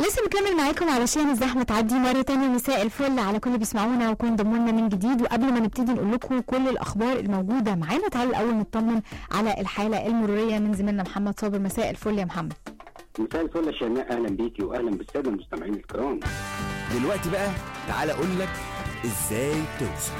لسه بكمل معاكم علشان الزحمه تعدي مره تانية مساء الفل على كل اللي بيسمعونا وكون ضمونا من جديد وقبل ما نبتدي نقول لكم كل الاخبار الموجوده معانا تعالوا الاول نطمن على الحاله المروريه من زميلنا محمد صابر مساء الفل يا محمد مساء الفل يا شيماء اهلا بيكي واهلا بالساده المستمعين الكرام دلوقتي بقى تعال اقول لك ازاي توصل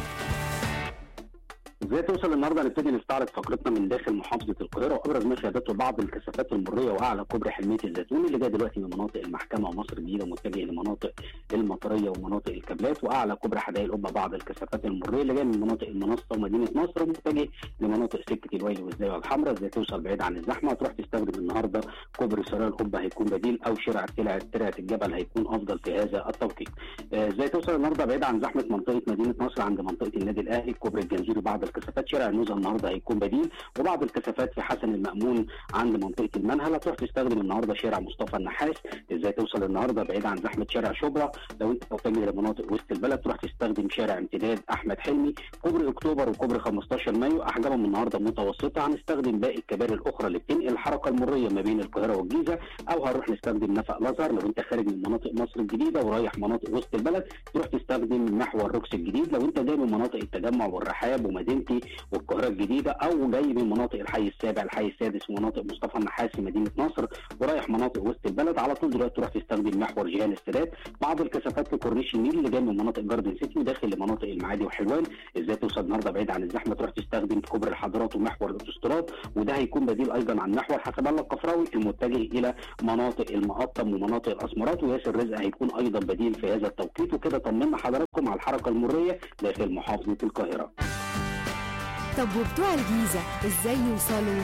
ازاي توصل النهارده نبتدي نستعرض فقرتنا من داخل محافظه القاهره وابرز ما شهدته بعض الكثافات المريه واعلى كوبري حلميه الزيتون اللي جاي دلوقتي من مناطق المحكمه ومصر الجديده متجه لمناطق المطريه ومناطق الكابلات واعلى كوبري حدائق القبه بعض الكثافات المريه اللي جايه من مناطق المنصه ومدينه نصر ومتجه لمناطق سكه الويل والزاويه الحمراء ازاي توصل بعيد عن الزحمه تروح تستخدم النهارده كوبري سرايا القبه هيكون بديل او شارع ترعه ترعه الجبل هيكون افضل في هذا التوقيت آه، ازاي توصل النهارده بعيد عن زحمه منطقه مدينه نصر عند منطقه النادي الاهلي كوبري الجنزيري بعض الكثافات شارع النوزه النهارده هيكون بديل وبعض الكثافات في حسن المامون عند منطقه المنهل هتروح تستخدم النهارده شارع مصطفى النحاس ازاي توصل النهارده بعيد عن زحمه شارع شبرا لو انت متجه لمناطق وسط البلد تروح تستخدم شارع امتداد احمد حلمي كوبري اكتوبر وكوبري 15 مايو احجامهم النهارده متوسطه هنستخدم باقي الكباري الاخرى اللي بتنقل الحركه المريه ما بين القاهره والجيزه او هنروح نستخدم نفق الازهر لو انت خارج من مناطق مصر الجديده ورايح مناطق وسط البلد تروح تستخدم محور روكس الجديد لو انت جاي من مناطق التجمع والرحاب ومدينتي والقاهره الجديده او جاي من مناطق الحي السابع الحي السادس ومناطق مصطفى النحاس في مدينه نصر ورايح مناطق وسط البلد على طول دلوقتي تروح تستخدم محور جهان السادات بعض الكثافات لكورنيش النيل اللي جاي من مناطق جاردن سيتي وداخل لمناطق المعادي وحلوان ازاي توصل النهارده بعيد عن الزحمه تروح تستخدم كوبري الحضارات ومحور الاوتوستراد وده هيكون بديل ايضا عن محور حسب الله القفراوي المتجه الى مناطق المقطم ومناطق الاسمرات وياسر رزق هيكون ايضا بديل في هذا التوقيت وكده طمنا حضراتكم على الحركه المريه داخل محافظه القاهره طب وبتوع الجيزه ازاي يوصلوا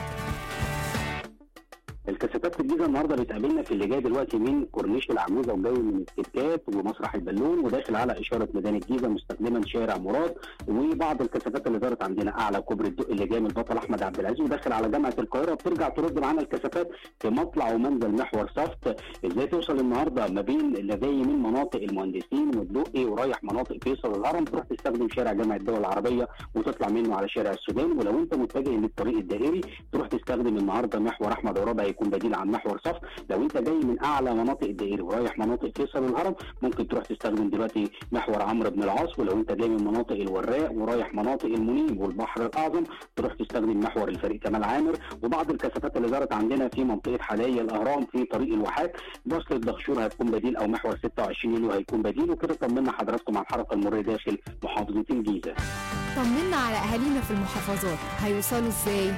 الكثافات في الجيزه النهارده بتقابلنا في اللي جاي دلوقتي من كورنيش العموزه وجاي من الكتكات ومسرح البالون وداخل على اشاره ميدان الجيزه مستخدما شارع مراد وبعض الكثافات اللي دارت عندنا اعلى كوبري الدق اللي جاي من البطل احمد عبد العزيز وداخل على جامعه القاهره بترجع ترد معانا الكثافات في مطلع ومنزل محور صفت ازاي توصل النهارده ما بين اللي جاي من مناطق المهندسين والدقي ورايح مناطق فيصل الهرم تروح تستخدم شارع جامعه الدول العربيه وتطلع منه على شارع السودان ولو انت متجه للطريق الدائري تروح تستخدم النهارده محور احمد عرابه هيكون بديل عن محور صف لو انت جاي من اعلى مناطق الدائري ورايح مناطق فيصل الهرم ممكن تروح تستخدم دلوقتي محور عمرو بن العاص ولو انت جاي من مناطق الوراق ورايح مناطق المنيب والبحر الاعظم تروح تستخدم محور الفريق كمال عامر وبعض الكثافات اللي دارت عندنا في منطقه حدائق الاهرام في طريق الواحات وصل الدهشور هتكون بديل او محور 26 يوليو هيكون بديل وكده طمنا حضراتكم على الحركه المريه داخل محافظه الجيزه طمنا على اهالينا في المحافظات هيوصلوا ازاي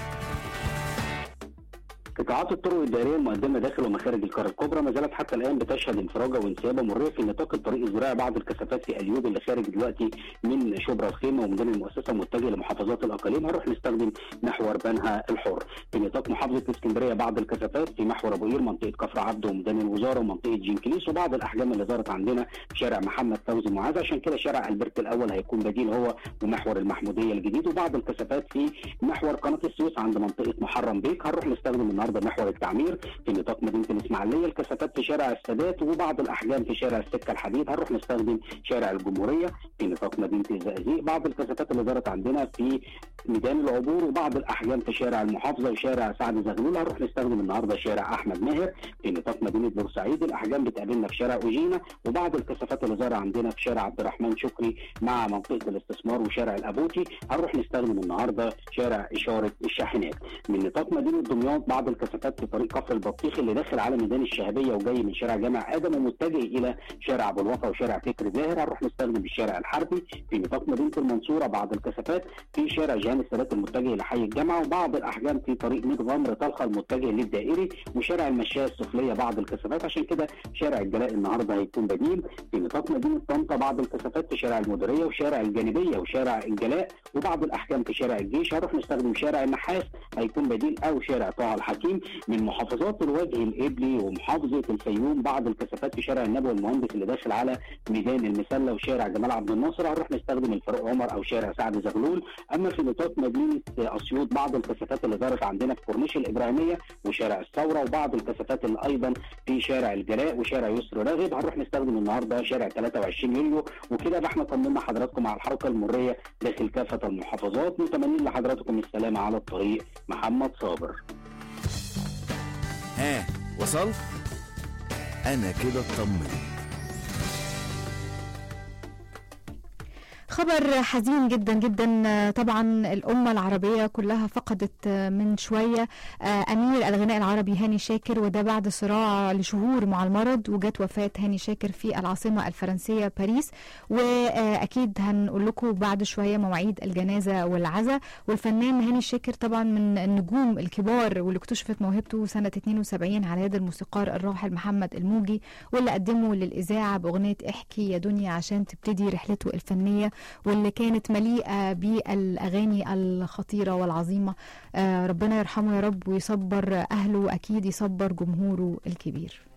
قطاعات الطرق الدائريه المقدمه داخل ومخارج القاره الكبرى ما زالت حتى الان بتشهد انفراجه وانسيابه مريه في نطاق الطريق الزراعي بعض الكثافات في اليوب اللي خارج دلوقتي من شبرا الخيمه وميدان المؤسسه متجه لمحافظات الاقاليم هنروح نستخدم محور بنها الحر في نطاق محافظه اسكندريه بعض الكثافات في محور ابو قير منطقه كفر عبده وميدان الوزاره ومنطقه جنكليس وبعض الاحجام اللي ظهرت عندنا في شارع محمد فوزي معاذ عشان كده شارع البرت الاول هيكون بديل هو ومحور المحموديه الجديد وبعض الكثافات في محور قناه السويس عند منطقه محرم بيك هنروح نستخدم النهارده محور التعمير في نطاق مدينه الاسماعيليه الكثافات في شارع السادات وبعض الاحجام في شارع السكه الحديد هنروح نستخدم شارع الجمهوريه في نطاق مدينه الزقازيق بعض الكثافات اللي دارت عندنا في ميدان العبور وبعض الاحجام في شارع المحافظه وشارع سعد زغلول هنروح نستخدم النهارده شارع احمد ماهر في نطاق مدينه بورسعيد الاحجام بتقابلنا في شارع اوجينا وبعض الكثافات اللي ظاهره عندنا في شارع عبد الرحمن شكري مع منطقه الاستثمار وشارع الابوتي هنروح نستخدم النهارده شارع اشاره الشاحنات من نطاق مدينه دمياط بعض الكثافات في طريق كفر البطيخ اللي داخل على ميدان الشهبيه وجاي من شارع جامع ادم ومتجه الى شارع ابو الوفا وشارع فكر زاهر هنروح نستخدم الشارع الحربي في نطاق مدينه المنصوره بعض الكثافات في شارع جهان السادات المتجه لحي الجامعه وبعض الاحجام في طريق ميت غمر طلخه المتجه للدائري وشارع المشايه السفليه بعض الكثافات عشان كده شارع الجلاء النهارده هيكون بديل في نطاق مدينه طنطا بعض الكثافات في شارع المديريه وشارع الجانبيه وشارع الجلاء وبعض الاحجام في شارع الجيش هنروح نستخدم شارع النحاس هيكون بديل او شارع طه الحكيم من محافظات الوجه القبلي ومحافظه الفيوم بعض الكثافات في شارع النبوي المهندس اللي داخل على ميدان المسله وشارع جمال عبد الناصر هنروح نستخدم الفاروق عمر او شارع سعد زغلول اما في نطاق مدينه اسيوط بعض الكثافات اللي ظهرت عندنا في كورنيش الابراهيميه وشارع الثوره وبعض الكثافات اللي ايضا في شارع الجلاء وشارع يسر راغب هنروح نستخدم النهارده شارع 23 يوليو وكده يبقى احنا طمنا حضراتكم على الحركه المريه داخل كافه المحافظات متمنين لحضراتكم السلامه على الطريق محمد صابر ها وصلت انا كده اطمنت خبر حزين جدا جدا طبعا الأمة العربية كلها فقدت من شوية أمير الغناء العربي هاني شاكر وده بعد صراع لشهور مع المرض وجت وفاة هاني شاكر في العاصمة الفرنسية باريس وأكيد هنقول لكم بعد شوية مواعيد الجنازة والعزاء والفنان هاني شاكر طبعا من النجوم الكبار واللي اكتشفت موهبته سنة 72 على يد الموسيقار الراحل محمد الموجي واللي قدمه للإذاعة بأغنية احكي يا دنيا عشان تبتدي رحلته الفنية واللي كانت مليئة بالأغاني الخطيرة والعظيمة آه ربنا يرحمه يا رب ويصبر أهله وأكيد يصبر جمهوره الكبير